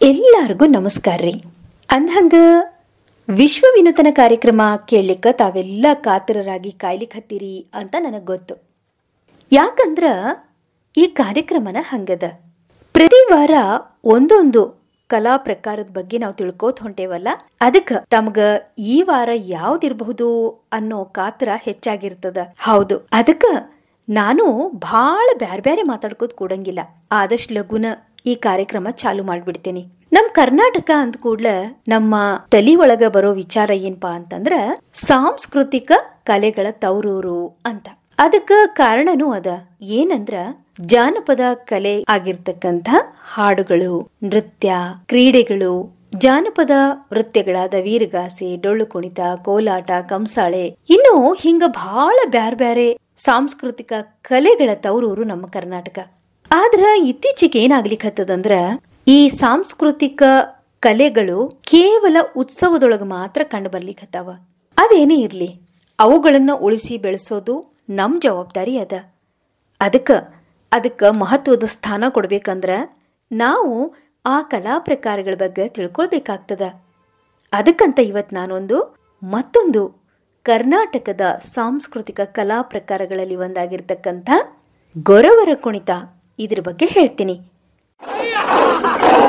ಎಲ್ಲರಿಗೂ ನಮಸ್ಕಾರ ರೀ ಅಂದ್ಹಂಗ ವಿಶ್ವ ವಿನೂತನ ಕಾರ್ಯಕ್ರಮ ಕೇಳಲಿಕ್ಕೆ ತಾವೆಲ್ಲ ಕಾತರರಾಗಿ ಕಾಯ್ಲಿಕ್ಕೆ ಹತ್ತೀರಿ ಅಂತ ನನಗೆ ಗೊತ್ತು ಯಾಕಂದ್ರ ಈ ಕಾರ್ಯಕ್ರಮನ ಹಂಗದ ಪ್ರತಿ ವಾರ ಒಂದೊಂದು ಕಲಾ ಪ್ರಕಾರದ ಬಗ್ಗೆ ನಾವು ತಿಳ್ಕೋತ ಹೊಂಟೇವಲ್ಲ ಅದಕ್ಕ ತಮ್ಗ ಈ ವಾರ ಯಾವ್ದಿರಬಹುದು ಅನ್ನೋ ಕಾತರ ಹೆಚ್ಚಾಗಿರ್ತದ ಹೌದು ಅದಕ್ಕ ನಾನು ಭಾಳ ಬ್ಯಾರೆ ಬ್ಯಾರೆ ಮಾತಾಡ್ಕೋತ ಕೂಡಂಗಿಲ್ಲ ಆದಷ್ಟು ಲಗುನ ಈ ಕಾರ್ಯಕ್ರಮ ಚಾಲು ಮಾಡ್ಬಿಡ್ತೇನೆ ನಮ್ ಕರ್ನಾಟಕ ಅಂದ ಕೂಡ್ಲ ನಮ್ಮ ತಲಿ ಒಳಗ ಬರೋ ವಿಚಾರ ಏನ್ಪಾ ಅಂತಂದ್ರ ಸಾಂಸ್ಕೃತಿಕ ಕಲೆಗಳ ತವರೂರು ಅಂತ ಅದಕ್ಕ ಕಾರಣನೂ ಅದ ಏನಂದ್ರ ಜಾನಪದ ಕಲೆ ಆಗಿರ್ತಕ್ಕಂಥ ಹಾಡುಗಳು ನೃತ್ಯ ಕ್ರೀಡೆಗಳು ಜಾನಪದ ವೃತ್ಯಗಳಾದ ವೀರಗಾಸೆ ಡೊಳ್ಳು ಕುಣಿತ ಕೋಲಾಟ ಕಂಸಾಳೆ ಇನ್ನು ಹಿಂಗ ಬಹಳ ಬ್ಯಾರ್ ಬ್ಯಾರೆ ಸಾಂಸ್ಕೃತಿಕ ಕಲೆಗಳ ತವರೂರು ನಮ್ಮ ಕರ್ನಾಟಕ ಆದ್ರ ಇತ್ತೀಚೆಗೆ ಏನಾಗ್ಲಿಕ್ಕತ್ತದಂದ್ರ ಈ ಸಾಂಸ್ಕೃತಿಕ ಕಲೆಗಳು ಕೇವಲ ಉತ್ಸವದೊಳಗ ಮಾತ್ರ ಕಂಡು ಬರ್ಲಿಕ್ಕತ್ತಾವ ಅದೇನೇ ಇರ್ಲಿ ಅವುಗಳನ್ನ ಉಳಿಸಿ ಬೆಳೆಸೋದು ನಮ್ ಜವಾಬ್ದಾರಿ ಅದ ಅದಕ್ಕ ಅದಕ್ಕ ಮಹತ್ವದ ಸ್ಥಾನ ಕೊಡ್ಬೇಕಂದ್ರ ನಾವು ಆ ಕಲಾ ಪ್ರಕಾರಗಳ ಬಗ್ಗೆ ತಿಳ್ಕೊಳ್ಬೇಕಾಗ್ತದ ಅದಕ್ಕಂತ ಇವತ್ ನಾನೊಂದು ಮತ್ತೊಂದು ಕರ್ನಾಟಕದ ಸಾಂಸ್ಕೃತಿಕ ಕಲಾ ಪ್ರಕಾರಗಳಲ್ಲಿ ಒಂದಾಗಿರ್ತಕ್ಕಂಥ ಗೊರವರ ಕುಣಿತ ಇದ್ರ ಬಗ್ಗೆ ಹೇಳ್ತೀನಿ